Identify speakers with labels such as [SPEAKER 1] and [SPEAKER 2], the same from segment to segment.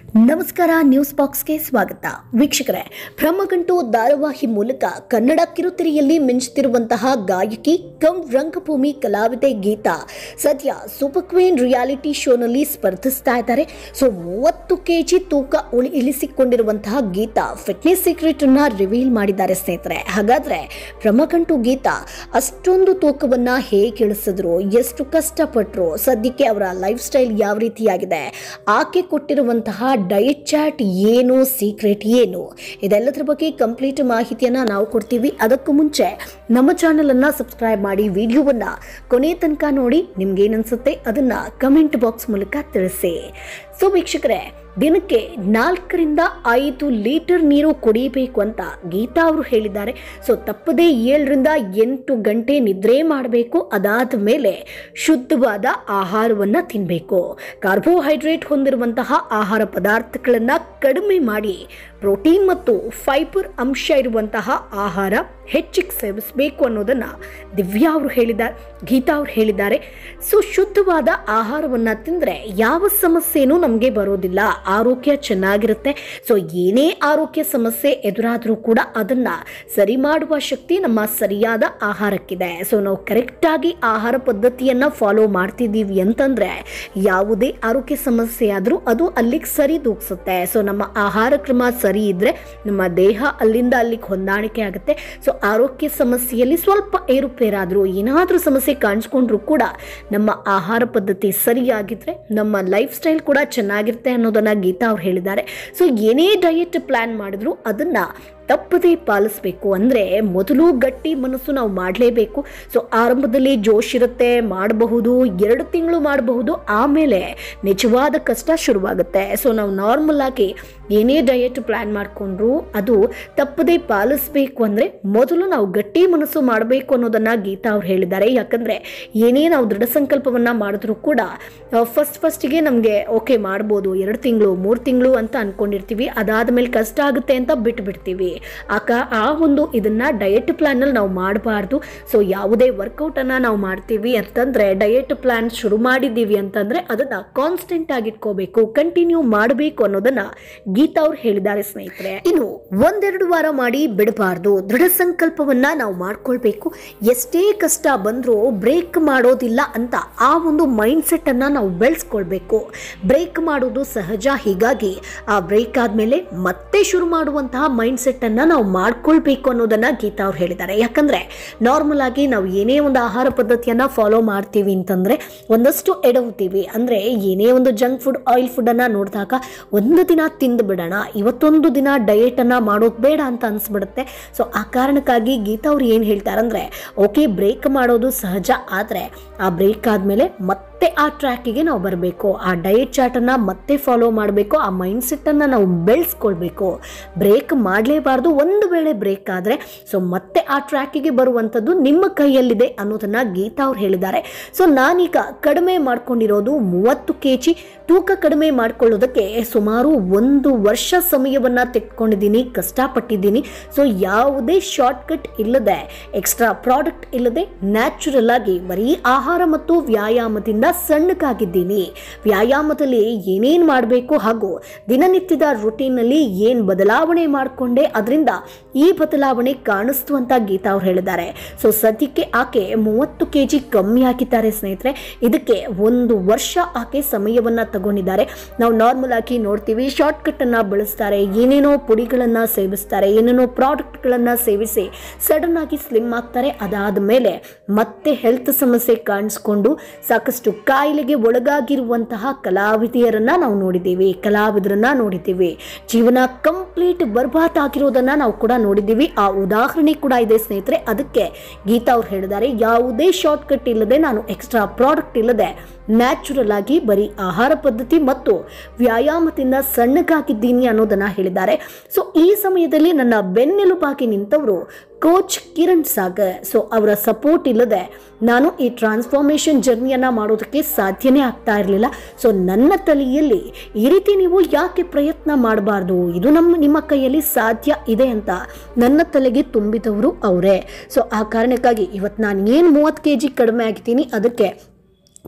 [SPEAKER 1] ನಮಸ್ಕಾರ ನ್ಯೂಸ್ ಬಾಕ್ಸ್ಗೆ ಸ್ವಾಗತ ವೀಕ್ಷಕರೇ ಬ್ರಹ್ಮಗಂಟು ಧಾರಾವಾಹಿ ಮೂಲಕ ಕನ್ನಡ ಕಿರುತೆರೆಯಲ್ಲಿ ಮಿಂಚುತ್ತಿರುವಂತಹ ಗಾಯಕಿ ಕಂ ರಂಗಭೂಮಿ ಕಲಾವಿದೆ ಗೀತಾ ಸದ್ಯ ಸೂಪರ್ ಕ್ವೀನ್ ರಿಯಾಲಿಟಿ ಶೋನಲ್ಲಿ ಸ್ಪರ್ಧಿಸ್ತಾ ಇದ್ದಾರೆ ಸೊ ಮೂವತ್ತು ಕೆಜಿ ತೂಕ ಉಳಿ ಇಳಿಸಿಕೊಂಡಿರುವಂತಹ ಗೀತಾ ಫಿಟ್ನೆಸ್ ಸೀಕ್ರೆಟ್ ಅನ್ನ ರಿವೀಲ್ ಮಾಡಿದ್ದಾರೆ ಸ್ನೇಹಿತರೆ ಹಾಗಾದ್ರೆ ಬ್ರಹ್ಮಗಂಟು ಗೀತಾ ಅಷ್ಟೊಂದು ತೂಕವನ್ನ ಹೇಗೆ ಇಳಿಸಿದ್ರು ಎಷ್ಟು ಕಷ್ಟಪಟ್ಟರು ಸದ್ಯಕ್ಕೆ ಅವರ ಲೈಫ್ ಸ್ಟೈಲ್ ಯಾವ ರೀತಿಯಾಗಿದೆ ಆಕೆ ಕೊಟ್ಟಿರುವಂತಹ ಡಯಟ್ ಚಾಟ್ ಏನು ಸೀಕ್ರೆಟ್ ಏನು ಇದೆಲ್ಲದರ ಬಗ್ಗೆ ಕಂಪ್ಲೀಟ್ ಮಾಹಿತಿಯನ್ನ ನಾವು ಕೊಡ್ತೀವಿ ಅದಕ್ಕೂ ಮುಂಚೆ ನಮ್ಮ ಚಾನೆಲ್ ಅನ್ನ ಸಬ್ಸ್ಕ್ರೈಬ್ ಮಾಡಿ ವಿಡಿಯೋವನ್ನ ಕೊನೆ ತನಕ ನೋಡಿ ನಿಮ್ಗೆ ಏನನ್ಸುತ್ತೆ ಅದನ್ನ ಕಮೆಂಟ್ ಬಾಕ್ಸ್ ಮೂಲಕ ತಿಳಿಸಿ ಸೊ ವೀಕ್ಷಕರೇ ದಿನಕ್ಕೆ ನಾಲ್ಕರಿಂದ ಐದು ಲೀಟರ್ ನೀರು ಕುಡಿಯಬೇಕು ಅಂತ ಗೀತಾ ಅವರು ಹೇಳಿದ್ದಾರೆ ಸೊ ತಪ್ಪದೇ ಏಳರಿಂದ ಎಂಟು ಗಂಟೆ ನಿದ್ರೆ ಮಾಡಬೇಕು ಅದಾದ ಮೇಲೆ ಶುದ್ಧವಾದ ಆಹಾರವನ್ನು ತಿನ್ನಬೇಕು ಕಾರ್ಬೋಹೈಡ್ರೇಟ್ ಹೊಂದಿರುವಂತಹ ಆಹಾರ ಪದಾರ್ಥಗಳನ್ನು ಕಡಿಮೆ ಮಾಡಿ ಪ್ರೋಟೀನ್ ಮತ್ತು ಫೈಬರ್ ಅಂಶ ಇರುವಂತಹ ಆಹಾರ ಹೆಚ್ಚಿಗೆ ಸೇವಿಸಬೇಕು ಅನ್ನೋದನ್ನ ದಿವ್ಯಾ ಅವರು ಹೇಳಿದ್ದಾರೆ ಗೀತಾ ಅವರು ಹೇಳಿದ್ದಾರೆ ಸೊ ಶುದ್ಧವಾದ ಆಹಾರವನ್ನು ತಿಂದರೆ ಯಾವ ಸಮಸ್ಯೆನೂ ನಮಗೆ ಬರೋದಿಲ್ಲ ಆರೋಗ್ಯ ಚೆನ್ನಾಗಿರುತ್ತೆ ಸೊ ಏನೇ ಆರೋಗ್ಯ ಸಮಸ್ಯೆ ಎದುರಾದರೂ ಕೂಡ ಅದನ್ನ ಸರಿ ಮಾಡುವ ಶಕ್ತಿ ನಮ್ಮ ಸರಿಯಾದ ಆಹಾರಕ್ಕಿದೆ ಸೊ ನಾವು ಕರೆಕ್ಟಾಗಿ ಆಹಾರ ಪದ್ಧತಿಯನ್ನ ಫಾಲೋ ಮಾಡ್ತಿದ್ದೀವಿ ಅಂತಂದ್ರೆ ಯಾವುದೇ ಆರೋಗ್ಯ ಸಮಸ್ಯೆ ಆದರೂ ಅದು ಅಲ್ಲಿಗೆ ಸರಿ ದೂಗ್ಸುತ್ತೆ ಸೊ ನಮ್ಮ ಆಹಾರ ಕ್ರಮ ಸರಿ ಇದ್ರೆ ನಮ್ಮ ದೇಹ ಅಲ್ಲಿಂದ ಅಲ್ಲಿಗೆ ಹೊಂದಾಣಿಕೆ ಆಗುತ್ತೆ ಸೊ ಆರೋಗ್ಯ ಸಮಸ್ಯೆಯಲ್ಲಿ ಸ್ವಲ್ಪ ಏರುಪೇರಾದರೂ ಏನಾದರೂ ಸಮಸ್ಯೆ ಕಾಣಿಸ್ಕೊಂಡ್ರೂ ಕೂಡ ನಮ್ಮ ಆಹಾರ ಪದ್ಧತಿ ಸರಿಯಾಗಿದ್ರೆ ನಮ್ಮ ಲೈಫ್ ಸ್ಟೈಲ್ ಕೂಡ ಚೆನ್ನಾಗಿರುತ್ತೆ ಅನ್ನೋದನ್ನ ಗೀತಾ ಅವ್ರು ಹೇಳಿದ್ದಾರೆ ಸೊ ಏನೇ ಡಯಟ್ ಪ್ಲಾನ್ ಮಾಡಿದ್ರು ಅದನ್ನ ತಪ್ಪದೇ ಪಾಲಿಸಬೇಕು ಅಂದರೆ ಮೊದಲು ಗಟ್ಟಿ ಮನಸ್ಸು ನಾವು ಮಾಡಲೇಬೇಕು ಸೊ ಆರಂಭದಲ್ಲಿ ಜೋಶ್ ಇರುತ್ತೆ ಮಾಡಬಹುದು ಎರಡು ತಿಂಗಳು ಮಾಡಬಹುದು ಆಮೇಲೆ ನಿಜವಾದ ಕಷ್ಟ ಶುರುವಾಗುತ್ತೆ ಸೊ ನಾವು ನಾರ್ಮಲ್ ಆಗಿ ಏನೇ ಡಯಟ್ ಪ್ಲ್ಯಾನ್ ಮಾಡಿಕೊಂಡ್ರು ಅದು ತಪ್ಪದೇ ಪಾಲಿಸಬೇಕು ಅಂದರೆ ಮೊದಲು ನಾವು ಗಟ್ಟಿ ಮನಸ್ಸು ಮಾಡಬೇಕು ಅನ್ನೋದನ್ನು ಗೀತಾ ಅವ್ರು ಹೇಳಿದ್ದಾರೆ ಯಾಕಂದರೆ ಏನೇ ನಾವು ದೃಢ ಸಂಕಲ್ಪವನ್ನು ಮಾಡಿದ್ರು ಕೂಡ ಫಸ್ಟ್ ಫಸ್ಟಿಗೆ ನಮಗೆ ಓಕೆ ಮಾಡ್ಬೋದು ಎರಡು ತಿಂಗಳು ಮೂರು ತಿಂಗಳು ಅಂತ ಅಂದ್ಕೊಂಡಿರ್ತೀವಿ ಅದಾದ ಮೇಲೆ ಕಷ್ಟ ಆಗುತ್ತೆ ಅಂತ ಬಿಟ್ಬಿಡ್ತೀವಿ ಆಕ ಆ ಒಂದು ಇದನ್ನ ಡಯಟ್ ಪ್ಲಾನಲ್ಲಿ ನಾವು ಮಾಡಬಾರ್ದು ಸೊ ಯಾವುದೇ ವರ್ಕೌಟನ್ನು ನಾವು ಮಾಡ್ತೀವಿ ಅಂತಂದರೆ ಡಯಟ್ ಪ್ಲಾನ್ ಶುರು ಮಾಡಿದ್ದೀವಿ ಅಂತಂದರೆ ಅದನ್ನು ಕಾನ್ಸ್ಟೆಂಟ್ ಆಗಿ ಇಟ್ಕೋಬೇಕು ಕಂಟಿನ್ಯೂ ಮಾಡಬೇಕು ಅನ್ನೋದನ್ನ ಗೀತಾ ಅವ್ರು ಹೇಳಿದ್ದಾರೆ ಸ್ನೇಹಿತರೆ ಇನ್ನು ಒಂದೆರಡು ವಾರ ಮಾಡಿ ಬಿಡಬಾರ್ದು ದೃಢ ಸಂಕಲ್ಪವನ್ನ ನಾವು ಮಾಡ್ಕೊಳ್ಬೇಕು ಎಷ್ಟೇ ಕಷ್ಟ ಬಂದರೂ ಬ್ರೇಕ್ ಮಾಡೋದಿಲ್ಲ ಅಂತ ಆ ಒಂದು ಮೈಂಡ್ ಸೆಟ್ ಅನ್ನ ನಾವು ಬೆಳೆಸ್ಕೊಳ್ಬೇಕು ಬ್ರೇಕ್ ಮಾಡೋದು ಸಹಜ ಹೀಗಾಗಿ ಆ ಬ್ರೇಕ್ ಆದ್ಮೇಲೆ ಮತ್ತೆ ಶುರು ಮಾಡುವಂತಹ ಮೈಂಡ್ ಸೆಟ್ ಅನ್ನ ನಾವು ಮಾಡ್ಕೊಳ್ಬೇಕು ಅನ್ನೋದನ್ನ ಗೀತಾ ಅವ್ರು ಹೇಳಿದ್ದಾರೆ ಯಾಕಂದ್ರೆ ನಾರ್ಮಲ್ ಆಗಿ ನಾವು ಏನೇ ಒಂದು ಆಹಾರ ಪದ್ಧತಿಯನ್ನ ಫಾಲೋ ಮಾಡ್ತೀವಿ ಅಂತಂದ್ರೆ ಒಂದಷ್ಟು ಎಡವುತ್ತೀವಿ ಅಂದ್ರೆ ಏನೇ ಒಂದು ಜಂಕ್ ಫುಡ್ ಆಯಿಲ್ ಫುಡ್ ಅನ್ನ ನೋಡಿದಾಗ ಒಂದು ದಿನ ತಿಂದು ಬಿಡೋಣ ಇವತ್ತೊಂದು ದಿನ ಡಯಟ್ ಅನ್ನ ಮಾಡೋದು ಬೇಡ ಅಂತ ಅನ್ಸ್ಬಿಡುತ್ತೆ ಸೊ ಆ ಕಾರಣಕ್ಕಾಗಿ ಗೀತಾ ಅವ್ರು ಏನು ಹೇಳ್ತಾರಂದ್ರೆ ಓಕೆ ಬ್ರೇಕ್ ಮಾಡೋದು ಸಹಜ ಆದರೆ ಆ ಬ್ರೇಕ್ ಆದಮೇಲೆ ಮತ್ತೆ ಆ ಟ್ರ್ಯಾಕಿಗೆ ನಾವು ಬರಬೇಕು ಆ ಡಯಟ್ ಚಾರ್ಟನ್ನು ಮತ್ತೆ ಫಾಲೋ ಮಾಡಬೇಕು ಆ ಮೈಂಡ್ ಸೆಟ್ಟನ್ನು ನಾವು ಬೆಳೆಸ್ಕೊಳ್ಬೇಕು ಬ್ರೇಕ್ ಮಾಡಲೇಬಾರ್ದು ಒಂದು ವೇಳೆ ಬ್ರೇಕ್ ಆದರೆ ಸೊ ಮತ್ತೆ ಆ ಟ್ರ್ಯಾಕಿಗೆ ಬರುವಂಥದ್ದು ನಿಮ್ಮ ಕೈಯಲ್ಲಿದೆ ಅನ್ನೋದನ್ನ ಗೀತಾ ಅವ್ರು ಹೇಳಿದ್ದಾರೆ ಸೊ ನಾನೀಗ ಕಡಿಮೆ ಮಾಡ್ಕೊಂಡಿರೋದು ಮೂವತ್ತು ಕೆ ಜಿ ತೂಕ ಕಡಿಮೆ ಮಾಡ್ಕೊಳ್ಳೋದಕ್ಕೆ ಸುಮಾರು ಒಂದು ವರ್ಷ ಸಮಯವನ್ನು ತೆಗೆದುಕೊಂಡಿದ್ದೀನಿ ಕಷ್ಟಪಟ್ಟಿದ್ದೀನಿ ಸೊ ಯಾವುದೇ ಶಾರ್ಟ್ಕಟ್ ಇಲ್ಲದೆ ಎಕ್ಸ್ಟ್ರಾ ಪ್ರಾಡಕ್ಟ್ ಇಲ್ಲದೆ ನ್ಯಾಚುರಲ್ ಆಗಿ ಬರೀ ಆಹಾರ ಮತ್ತು ವ್ಯಾಯಾಮದಿಂದ ಸಣ್ಣಗಾಗಿದ್ದೀನಿ ವ್ಯಾಯಾಮದಲ್ಲಿ ಏನೇನು ಮಾಡಬೇಕು ಹಾಗೂ ದಿನನಿತ್ಯದ ರುಟೀನಲ್ಲಿ ಏನು ಬದಲಾವಣೆ ಮಾಡಿಕೊಂಡೆ ಅದರಿಂದ ಈ ಬದಲಾವಣೆ ಕಾಣಿಸ್ತು ಅಂತ ಗೀತಾ ಅವ್ರು ಹೇಳಿದ್ದಾರೆ ಸೊ ಸದ್ಯಕ್ಕೆ ಆಕೆ ಮೂವತ್ತು ಕೆ ಜಿ ಕಮ್ಮಿ ಹಾಕಿದ್ದಾರೆ ಸ್ನೇಹಿತರೆ ಇದಕ್ಕೆ ಒಂದು ವರ್ಷ ಆಕೆ ಸಮಯವನ್ನ ತಗೊಂಡಿದ್ದಾರೆ ನಾವು ನಾರ್ಮಲ್ ಆಗಿ ನೋಡ್ತೀವಿ ಶಾರ್ಟ್ ಕಟ್ ಅನ್ನ ಬಳಸ್ತಾರೆ ಏನೇನೋ ಪುಡಿಗಳನ್ನ ಸೇವಿಸ್ತಾರೆ ಏನೇನೋ ಪ್ರಾಡಕ್ಟ್ಗಳನ್ನ ಸೇವಿಸಿ ಸಡನ್ ಆಗಿ ಸ್ಲಿಮ್ ಆಗ್ತಾರೆ ಅದಾದ ಮೇಲೆ ಮತ್ತೆ ಹೆಲ್ತ್ ಸಮಸ್ಯೆ ಕಾಣಿಸ್ಕೊಂಡು ಸಾಕಷ್ಟು ಕಾಯಿಲೆಗೆ ಒಳಗಾಗಿರುವಂತಹ ಕಲಾವಿದೆಯರನ್ನ ನಾವು ನೋಡಿದ್ದೀವಿ ಕಲಾವಿದರನ್ನ ನೋಡಿದ್ದೀವಿ ಜೀವನ ಕಂಪ್ಲೀಟ್ ಬರ್ಬಾದ್ ಆಗಿರೋದನ್ನ ನಾವು ಕೂಡ ನೋಡಿದ್ದೀವಿ ಆ ಉದಾಹರಣೆ ಕೂಡ ಇದೆ ಸ್ನೇಹಿತರೆ ಅದಕ್ಕೆ ಗೀತಾ ಅವ್ರು ಹೇಳಿದ್ದಾರೆ ಯಾವುದೇ ಶಾರ್ಟ್ ಕಟ್ ಇಲ್ಲದೆ ನಾನು ಎಕ್ಸ್ಟ್ರಾ ಪ್ರಾಡಕ್ಟ್ ಇಲ್ಲದೆ ನ್ಯಾಚುರಲ್ ಆಗಿ ಬರೀ ಆಹಾರ ಪದ್ಧತಿ ಮತ್ತು ವ್ಯಾಯಾಮದಿಂದ ಸಣ್ಣಗಾಗಿದ್ದೀನಿ ಅನ್ನೋದನ್ನ ಹೇಳಿದ್ದಾರೆ ಸೊ ಈ ಸಮಯದಲ್ಲಿ ನನ್ನ ಬೆನ್ನೆಲುಬಾಗಿ ನಿಂತವರು ಕೋಚ್ ಕಿರಣ್ ಸಾಗರ್ ಸೊ ಅವರ ಸಪೋರ್ಟ್ ಇಲ್ಲದೆ ನಾನು ಈ ಟ್ರಾನ್ಸ್ಫಾರ್ಮೇಷನ್ ಜರ್ನಿಯನ್ನ ಮಾಡೋದಕ್ಕೆ ಸಾಧ್ಯನೇ ಆಗ್ತಾ ಇರಲಿಲ್ಲ ಸೊ ನನ್ನ ತಲೆಯಲ್ಲಿ ಈ ರೀತಿ ನೀವು ಯಾಕೆ ಪ್ರಯತ್ನ ಮಾಡಬಾರ್ದು ಇದು ನಮ್ಮ ನಿಮ್ಮ ಕೈಯಲ್ಲಿ ಸಾಧ್ಯ ಇದೆ ಅಂತ ನನ್ನ ತಲೆಗೆ ತುಂಬಿದವರು ಅವರೇ ಸೊ ಆ ಕಾರಣಕ್ಕಾಗಿ ಇವತ್ತು ನಾನು ಏನು ಮೂವತ್ತು ಕೆ ಜಿ ಕಡಿಮೆ ಆಗಿದ್ದೀನಿ ಅದಕ್ಕೆ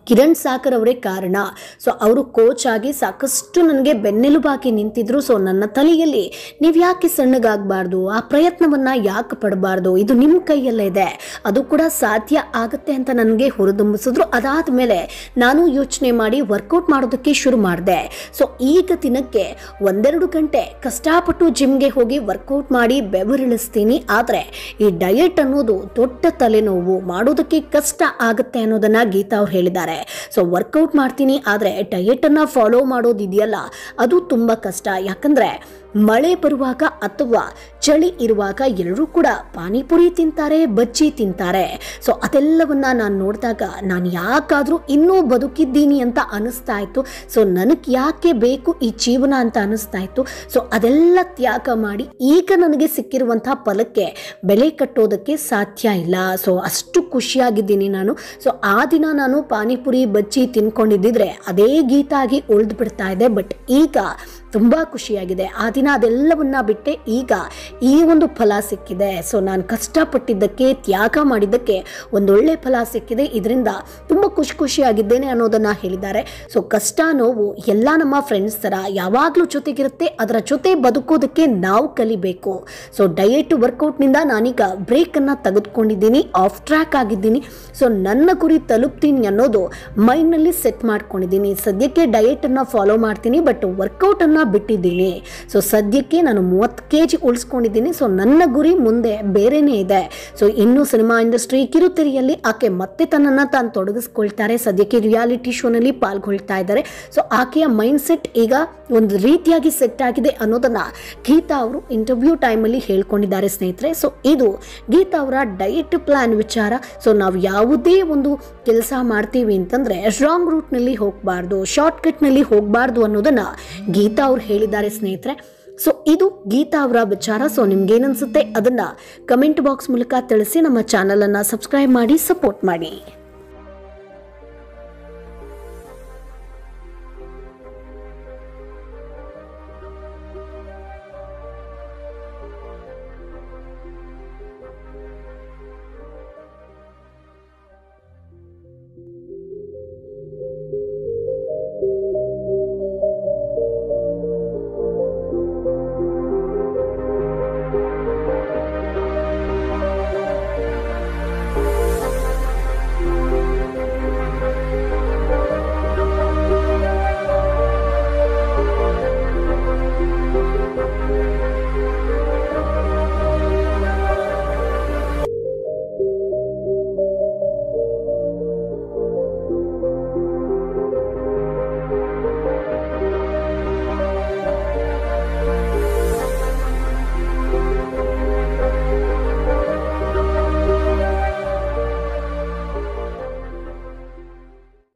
[SPEAKER 1] ಕಿರಣ್ ಸಾಕರ್ ಅವರೇ ಕಾರಣ ಸೊ ಅವರು ಕೋಚ್ ಆಗಿ ಸಾಕಷ್ಟು ನನಗೆ ಬೆನ್ನೆಲುಬಾಗಿ ನಿಂತಿದ್ರು ಸೊ ನನ್ನ ತಲೆಯಲ್ಲಿ ನೀವು ಯಾಕೆ ಸಣ್ಣಗಾಗಬಾರ್ದು ಆ ಪ್ರಯತ್ನವನ್ನ ಯಾಕೆ ಪಡಬಾರ್ದು ಇದು ನಿಮ್ಮ ಕೈಯಲ್ಲೇ ಇದೆ ಅದು ಕೂಡ ಸಾಧ್ಯ ಆಗುತ್ತೆ ಅಂತ ನನಗೆ ಹುರಿದುಂಬಿಸಿದ್ರು ಅದಾದ ಮೇಲೆ ನಾನು ಯೋಚನೆ ಮಾಡಿ ವರ್ಕೌಟ್ ಮಾಡೋದಕ್ಕೆ ಶುರು ಮಾಡಿದೆ ಸೊ ಈಗ ದಿನಕ್ಕೆ ಒಂದೆರಡು ಗಂಟೆ ಕಷ್ಟಪಟ್ಟು ಜಿಮ್ಗೆ ಹೋಗಿ ವರ್ಕೌಟ್ ಮಾಡಿ ಬೆವರಿಳಿಸ್ತೀನಿ ಆದರೆ ಈ ಡಯಟ್ ಅನ್ನೋದು ದೊಡ್ಡ ತಲೆನೋವು ಮಾಡೋದಕ್ಕೆ ಕಷ್ಟ ಆಗುತ್ತೆ ಅನ್ನೋದನ್ನ ಗೀತಾ ಅವ್ರು ಹೇಳಿದ್ದಾರೆ ಸೊ ವರ್ಕೌಟ್ ಮಾಡ್ತೀನಿ ಆದರೆ ಡಯಟನ್ನು ಫಾಲೋ ಮಾಡೋದಿದೆಯಲ್ಲ ಅದು ತುಂಬ ಕಷ್ಟ ಯಾಕಂದರೆ ಮಳೆ ಬರುವಾಗ ಅಥವಾ ಚಳಿ ಇರುವಾಗ ಎಲ್ಲರೂ ಕೂಡ ಪಾನಿಪುರಿ ತಿಂತಾರೆ ಬಜ್ಜಿ ತಿಂತಾರೆ ಸೊ ಅದೆಲ್ಲವನ್ನ ನಾನು ನೋಡಿದಾಗ ನಾನು ಯಾಕಾದರೂ ಇನ್ನೂ ಬದುಕಿದ್ದೀನಿ ಅಂತ ಅನಿಸ್ತಾ ಇತ್ತು ಸೊ ನನಗೆ ಯಾಕೆ ಬೇಕು ಈ ಜೀವನ ಅಂತ ಅನಿಸ್ತಾ ಇತ್ತು ಸೊ ಅದೆಲ್ಲ ತ್ಯಾಗ ಮಾಡಿ ಈಗ ನನಗೆ ಸಿಕ್ಕಿರುವಂತಹ ಫಲಕ್ಕೆ ಬೆಲೆ ಕಟ್ಟೋದಕ್ಕೆ ಸಾಧ್ಯ ಇಲ್ಲ ಸೊ ಅಷ್ಟು ಖುಷಿಯಾಗಿದ್ದೀನಿ ನಾನು ಸೊ ಆ ದಿನ ನಾನು ಪಾನಿಪುರಿ ಬಜ್ಜಿ ತಿನ್ಕೊಂಡಿದ್ದಿದ್ರೆ ಅದೇ ಗೀತಾಗಿ ಉಳಿದು ಬಿಡ್ತಾ ಇದೆ ಬಟ್ ಈಗ ತುಂಬ ಖುಷಿಯಾಗಿದೆ ಆ ದಿನ ಅದೆಲ್ಲವನ್ನ ಬಿಟ್ಟೆ ಈಗ ಈ ಒಂದು ಫಲ ಸಿಕ್ಕಿದೆ ಸೊ ನಾನು ಕಷ್ಟಪಟ್ಟಿದ್ದಕ್ಕೆ ತ್ಯಾಗ ಮಾಡಿದ್ದಕ್ಕೆ ಒಂದೊಳ್ಳೆ ಫಲ ಸಿಕ್ಕಿದೆ ಇದರಿಂದ ತುಂಬ ಖುಷಿ ಖುಷಿಯಾಗಿದ್ದೇನೆ ಅನ್ನೋದನ್ನು ಹೇಳಿದ್ದಾರೆ ಸೊ ಕಷ್ಟ ನೋವು ಎಲ್ಲ ನಮ್ಮ ಫ್ರೆಂಡ್ಸ್ ಥರ ಯಾವಾಗಲೂ ಜೊತೆಗಿರುತ್ತೆ ಅದರ ಜೊತೆ ಬದುಕೋದಕ್ಕೆ ನಾವು ಕಲಿಬೇಕು ಸೊ ಡಯಟ್ ವರ್ಕೌಟ್ನಿಂದ ನಾನೀಗ ಬ್ರೇಕನ್ನು ತೆಗೆದುಕೊಂಡಿದ್ದೀನಿ ಆಫ್ ಟ್ರ್ಯಾಕ್ ಆಗಿದ್ದೀನಿ ಸೊ ನನ್ನ ಗುರಿ ತಲುಪ್ತೀನಿ ಅನ್ನೋದು ಮೈಂಡ್ನಲ್ಲಿ ಸೆಟ್ ಮಾಡ್ಕೊಂಡಿದ್ದೀನಿ ಸದ್ಯಕ್ಕೆ ಡಯಟನ್ನು ಫಾಲೋ ಮಾಡ್ತೀನಿ ಬಟ್ ವರ್ಕೌಟನ್ನು ಬಿಟ್ಟಿದ್ದೀನಿ ಸೊ ಸದ್ಯಕ್ಕೆ ನಾನು ಮೂವತ್ತು ಕೆ ಜಿ ಉಳಿಸ್ಕೊಂಡಿದ್ದೀನಿ ಸೊ ನನ್ನ ಗುರಿ ಮುಂದೆ ಬೇರೆನೇ ಇದೆ ಸೊ ಇನ್ನು ಸಿನಿಮಾ ಇಂಡಸ್ಟ್ರಿ ಕಿರುತೆರೆಯಲ್ಲಿ ಆಕೆ ಮತ್ತೆ ತನ್ನನ್ನು ತಾನು ತೊಡಗಿಸ್ಕೊಳ್ತಾರೆ ಸದ್ಯಕ್ಕೆ ರಿಯಾಲಿಟಿ ಶೋನಲ್ಲಿ ಪಾಲ್ಗೊಳ್ತಾ ಇದ್ದಾರೆ ಸೊ ಆಕೆಯ ಮೈಂಡ್ ಸೆಟ್ ಈಗ ಒಂದು ರೀತಿಯಾಗಿ ಸೆಟ್ ಆಗಿದೆ ಅನ್ನೋದನ್ನ ಗೀತಾ ಅವರು ಇಂಟರ್ವ್ಯೂ ಟೈಮಲ್ಲಿ ಹೇಳ್ಕೊಂಡಿದ್ದಾರೆ ಸ್ನೇಹಿತರೆ ಸೊ ಇದು ಗೀತಾ ಅವರ ಡಯಟ್ ಪ್ಲಾನ್ ವಿಚಾರ ಸೊ ನಾವು ಯಾವುದೇ ಒಂದು ಕೆಲಸ ಮಾಡ್ತೀವಿ ಅಂತಂದ್ರೆ ರಾಂಗ್ ರೂಟ್ನಲ್ಲಿ ಹೋಗಬಾರ್ದು ಶಾರ್ಟ್ಕಟ್ನಲ್ಲಿ ಹೋಗಬಾರ್ದು ಅನ್ನೋದನ್ನ ಗೀತಾ ಅವ್ರು ಹೇಳಿದ್ದಾರೆ ಸ್ನೇಹಿತರೆ ಸೊ ಇದು ಗೀತಾ ಅವರ ವಿಚಾರ ಸೊ ನಿಮ್ಗೇನನ್ಸುತ್ತೆ ಅದನ್ನ ಕಮೆಂಟ್ ಬಾಕ್ಸ್ ಮೂಲಕ ತಿಳಿಸಿ ನಮ್ಮ ಚಾನಲನ್ನು ಸಬ್ಸ್ಕ್ರೈಬ್ ಮಾಡಿ ಸಪೋರ್ಟ್ ಮಾಡಿ